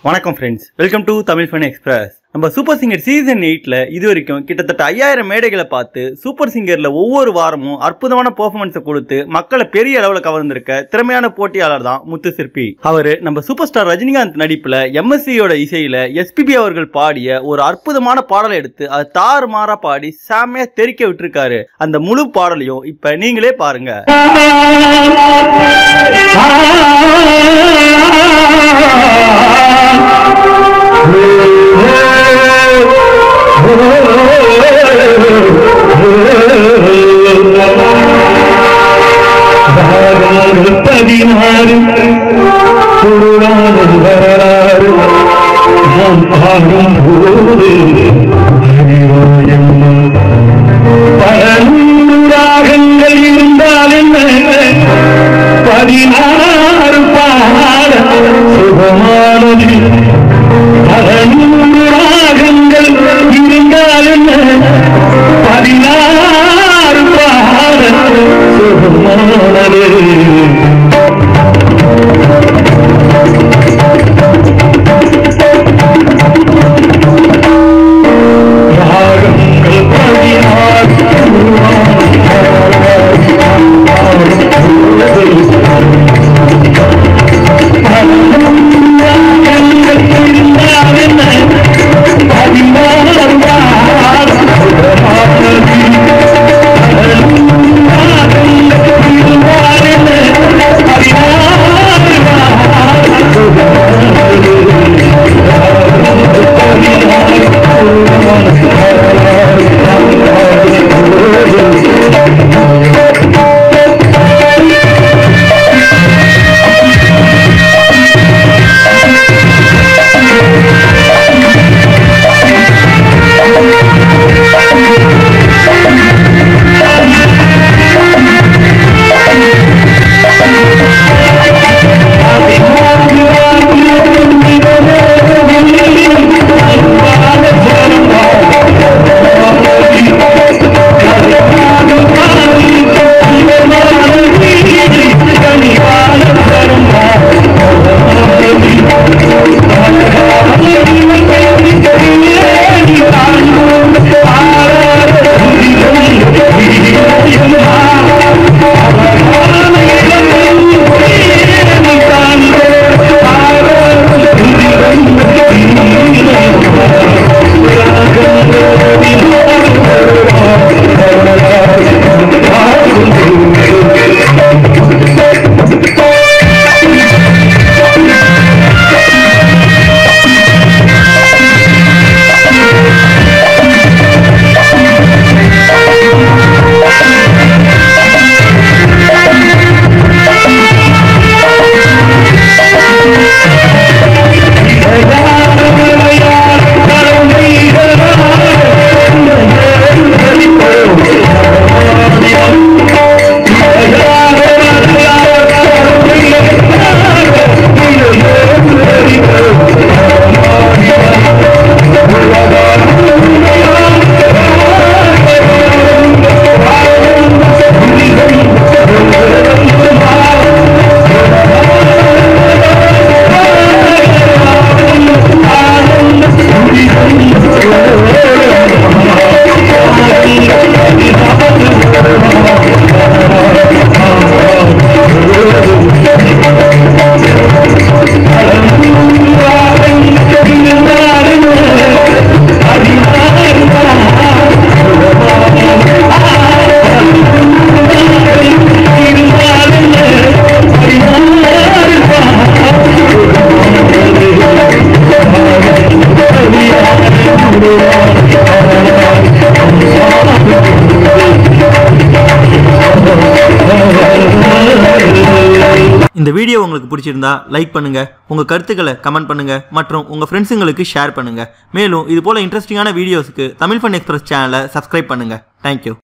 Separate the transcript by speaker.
Speaker 1: வணக்கம் friends welcome to Tamil fun express நம்ம super singer season எயிட்ல இது வரைக்கும் கிட்டத்தட்ட ஐயாயிரம் மேடைகளை பார்த்து சூப்பர் சிங்கர்ல ஒவ்வொரு வாரமும் அற்புதமான பெர்ஃபார்மன்ஸை கொடுத்து மக்களை பெரிய அளவில் கவர்ந்திருக்க திறமையான போட்டியாளர் தான் முத்து சிற்பி அவரு நம்ம சூப்பர் ஸ்டார் ரஜினிகாந்த் நடிப்புல எம்எஸ்சியோட இசையில எஸ்பிபி அவர்கள் பாடிய ஒரு அற்புதமான பாடலை எடுத்து அது தாறுமாறா பாடி செம்மையா தெறிக்க விட்டுருக்காரு அந்த முழு பாடலையும் இப்ப நீங்களே பாருங்க
Speaker 2: பதினாறு குருவானது வரலாறு நாம் பாடும் போது அறிவாயம்மா பல நூறு ராகங்கள் இருந்தால் என்ன பதினாறு பாட சுகமானது பல நூறு ராகங்கள் இருந்தால் என்ன பதினாறு பாட சுகமானது ராகங்கள் பதினாறு
Speaker 1: இந்த வீடியோ உங்களுக்கு பிடிச்சிருந்தா லைக் பண்ணுங்க உங்க கருத்துக்களை கமெண்ட் பண்ணுங்க மற்றும் உங்க ஃப்ரெண்ட்ஸுங்களுக்கு ஷேர் பண்ணுங்க மேலும் இது போல இன்ட்ரெஸ்டிங்கான வீடியோஸ்க்கு தமிழ் ஃபன் எக்ஸ்பிரஸ் சேனலை சப்ஸ்கிரைப் பண்ணுங்க தேங்க்யூ